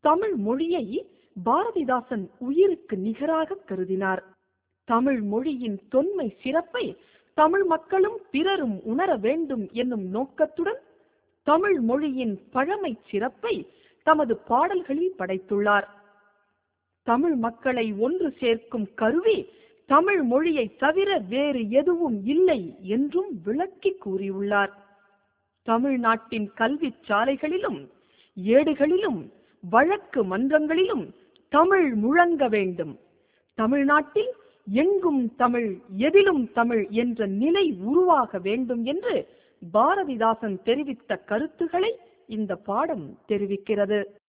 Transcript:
தமிழ் மொழியை பாரதிதாசன் உயிருக்கு நிகராக கருதினார் தமிழ் மொழியின் தொன்மை சிறப்பை தமிழ் மக்களும் பிறரும் உணர வேண்டும் என்னும் நோக்கத்துடன் தமிழ் மொழியின் பழமை சிறப்பை தமது பாடல்களில் படைத்துள்ளார் தமிழ் மக்களை ஒன்று சேர்க்கும் கருவி தமிழ் மொழியை தவிர வேறு எதுவும் இல்லை என்றும் விளக்கி கூறியுள்ளார் தமிழ்நாட்டின் கல்வி சாலைகளிலும் ஏடுகளிலும் வழக்கு மன்றங்களிலும் தமிழ் முழங்க வேண்டும் தமிழ்நாட்டில் எங்கும் தமிழ் எதிலும் தமிழ் என்ற நிலை உருவாக வேண்டும் என்று பாரதிதாசன் தெரிவித்த கருத்துக்களை இந்த பாடம் தெரிவிக்கிறது